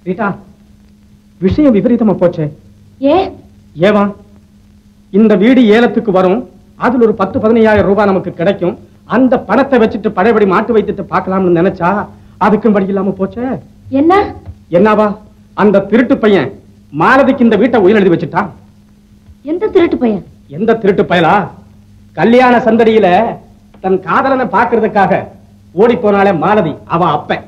Rita விஷயம் விபரீதமா போச்சே ஏ ஏவா இந்த வீடு ஏலத்துக்கு வரும் அதுல ஒரு பத்து பதினையாயிரம் ரூபாய் நமக்கு கிடைக்கும் அந்த பணத்தை வச்சுட்டு பழையபடி மாட்டு வைத்தியத்தை பார்க்கலாம்னு நினைச்சா அதுக்கும் வழி இல்லாம போச்சே என்ன என்னவா அந்த திருட்டு பையன் மாலதிக்கு இந்த வீட்டை உயிர் எழுதி வச்சுட்டான் எந்த திருட்டு பையன் எந்த திருட்டு பயலா கல்யாண சந்தடியில தன் காதலனை பார்க்கறதுக்காக ஓடி போனாலே மாலதி அவ அப்பன்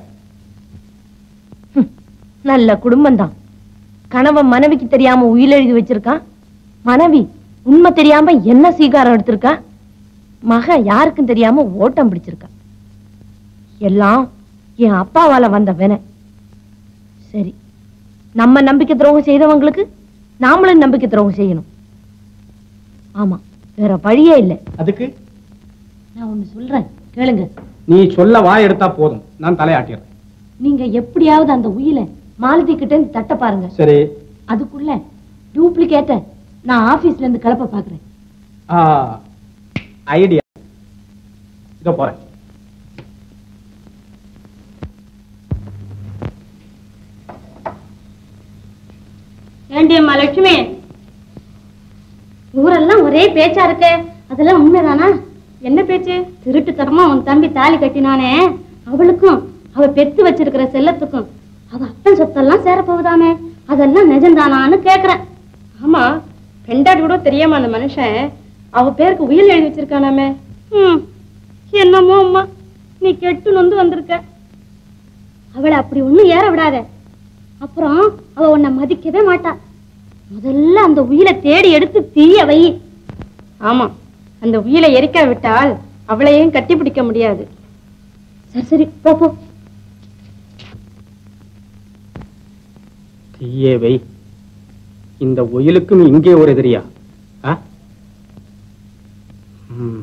நல்ல குடும்பம் தான் கணவன் மனைவிக்கு தெரியாம உயில் எழுதி வச்சிருக்கான் மனைவி உண்மை தெரியாம என்ன சீகாரம் எடுத்திருக்கா மக யாருக்கும் தெரியாம ஓட்டம் பிடிச்சிருக்கா எல்லாம் என் அப்பாவால வந்த வினை சரி நம்ம நம்பிக்கை துரோகம் செய்தவங்களுக்கு நாமளும் நம்பிக்கை துரோகம் செய்யணும் ஆமா வேற வழியே இல்லை அதுக்கு நான் ஒண்ணு சொல்றேன் கேளுங்க நீ சொல்ல வாய் எடுத்தா போதும் நான் தலையாட்டிடுறேன் நீங்க எப்படியாவது அந்த உயில மாலதி கிட்ட இருந்து தட்ட பாருங்க சரி அதுக்குள்ள டூப்ளிகேட்ட நான் ஆபீஸ்ல இருந்து கிளப்ப பாக்குறேன் ஐடியா இதோ போறேன் ஏண்டியம்மா லட்சுமி ஊரெல்லாம் ஒரே பேச்சா இருக்கே அதெல்லாம் உண்மைதானா என்ன பேச்சு திருட்டுத்தனமா உன் தம்பி தாலி கட்டினானே அவளுக்கும் அவ பெத்து வச்சிருக்கிற செல்லத்துக்கும் அவ அப்பன் சொத்தெல்லாம் சேரப்போகுதாமே அதெல்லாம் நிஜம்தானான்னு கேக்குறேன் ஆமா பெண்டாடி கூட தெரியாம அந்த மனுஷன் அவ பேருக்கு உயிர் எழுதி வச்சிருக்கானாமே ம் என்னமோ அம்மா நீ கெட்டு நொந்து வந்திருக்க அவளை அப்படி ஒண்ணும் ஏற விடாத அப்புறம் அவ உன்னை மதிக்கவே மாட்டா முதல்ல அந்த உயிரை தேடி எடுத்து தீய வை ஆமா அந்த உயிரை எரிக்க விட்டால் அவளையும் கட்டி பிடிக்க முடியாது சரி சரி போ போ தீயே வை இந்த ஒயிலுக்கும் இங்கே ஒரு எதிரியா ஆ? ம்.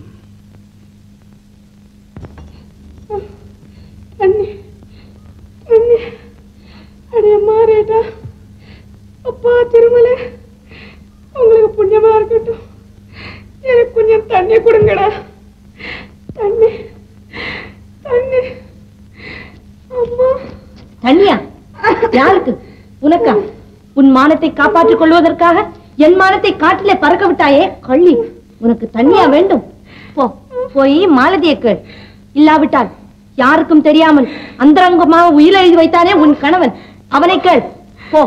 அண்ணே அண்ணே அடே மாறேட்டா அப்பா திருமலை உங்களுக்கு புண்ணியமா இருக்கட்டும் எனக்கு கொஞ்சம் தண்ணி கொடுங்கடா தண்ணி தண்ணி அம்மா தண்ணியா யாருக்கு உனக்கா உன் மானத்தை காப்பாற்றிக் கொள்வதற்காக என் மானத்தை காட்டிலே பறக்க விட்டாயே கள்ளி உனக்கு தண்ணியா வேண்டும் போ போய் மாலதியை கேள் இல்லாவிட்டால் யாருக்கும் தெரியாமல் அந்தரங்கமாக உயிர் எழுதி வைத்தானே உன் கணவன் அவனை கேள் போ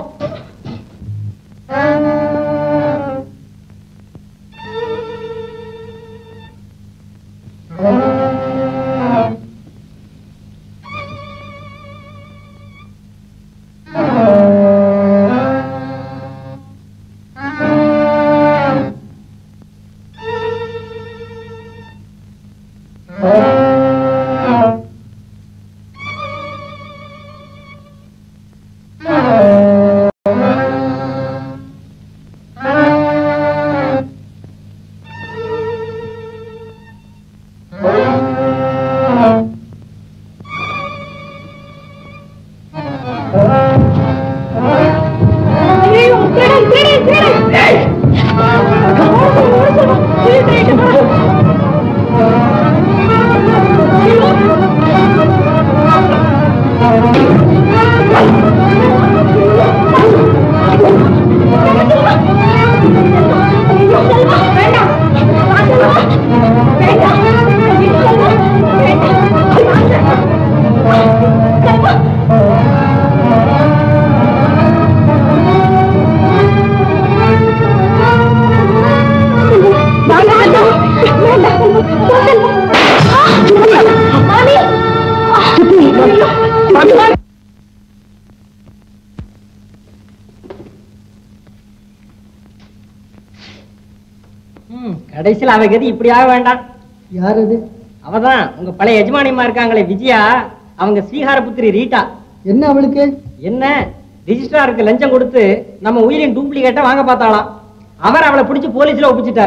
கடைசியில் அவ கதி இப்படி ஆக வேண்டாம் யார் அது அவதான் உங்க பழைய எஜமானியம்மா இருக்காங்களே விஜயா அவங்க ஸ்ரீஹாரபுத்திரி ரீட்டா என்ன அவளுக்கு என்ன ரிஜிஸ்ட்ராருக்கு லஞ்சம் கொடுத்து நம்ம உயிரின் டூப்ளிகேட்டை வாங்க பார்த்தாளாம் அவர் அவளை பிடிச்சு போலீஸ்ல ஒப்பிச்சிட்டார்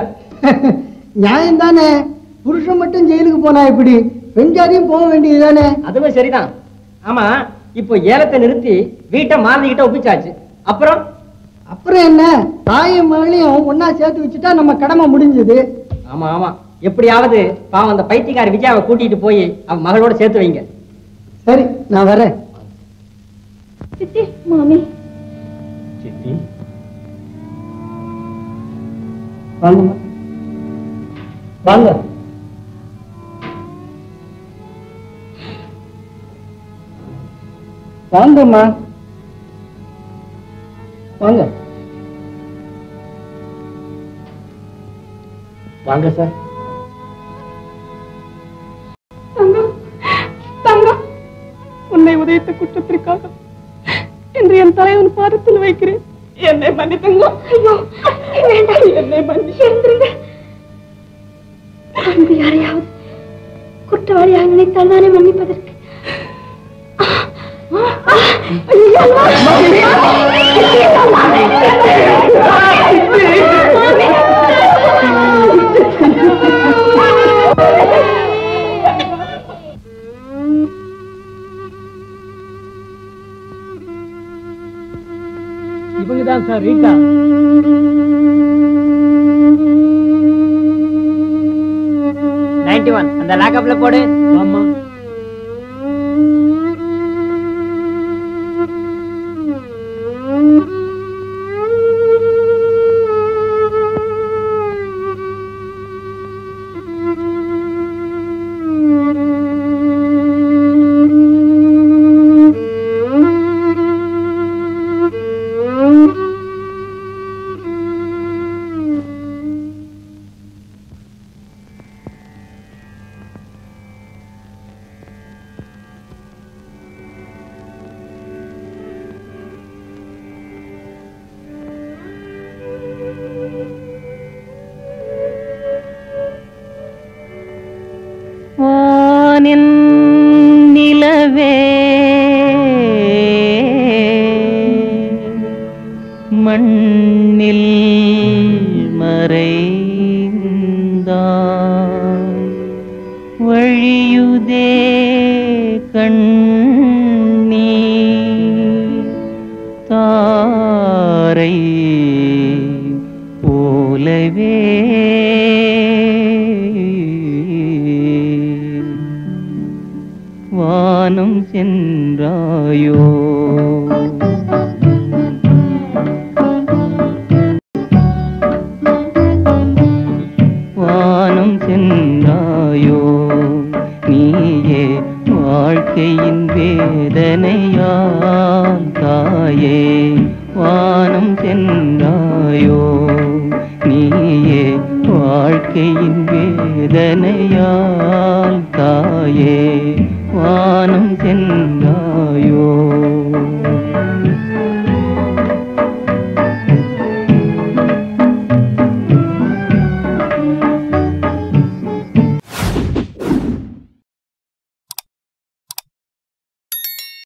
நியாயம் தானே புருஷன் மட்டும் ஜெயிலுக்கு போனா எப்படி பெண்ஜாதியும் போக வேண்டியது தானே அதுவும் சரிதான் ஆமா இப்போ ஏலத்தை நிறுத்தி வீட்டை மாறதிக்கிட்ட ஒப்பிச்சாச்சு அப்புறம் அப்புறம் என்ன தாயும் மகளையும் ஒன்னா சேர்த்து வச்சுட்டா நம்ம கடமை முடிஞ்சது ஆமா ஆமா எப்படியாவது பாவம் அந்த பைத்தியக்கார விஜயாவை கூட்டிட்டு போய் அவன் மகளோட சேர்த்து வைங்க சரி நான் வரேன் சித்தி மாமி சித்தி வாங்கம்மா வாங்க வாங்கம்மா வாங்க வாங்க சார் தங்கம் தங்கம் உன்னை உதயத்த குற்றத்திற்காக இன்று என் தலைவன் பாதத்தில் வைக்கிறேன் என்னை மன்னித்துங்க ஐயோ வேண்டாம் என்னை மன்னிச்சிருந்துருங்க அங்கு யாரையாவது குற்றவாளியாக நினைத்தால் தானே மன்னிப்பதற்கு இவங்க தான் சார் ரீட்டா நைன்டி ஒன் அந்த லாக்அப்ல போடு ஆமா வானின் நிலவே மண்ணில் மறைந்தாய் வழியுதே கண்ணீ தாரை போலவே வானம் சென்றாயோ வானம் சென்றாயோ நீயே வாழ்க்கையின் வேதனையால் தாயே வானம் சென்றாயோ நீயே வாழ்க்கையின் வேதனையால் தாயே வானம் சென்றாயோ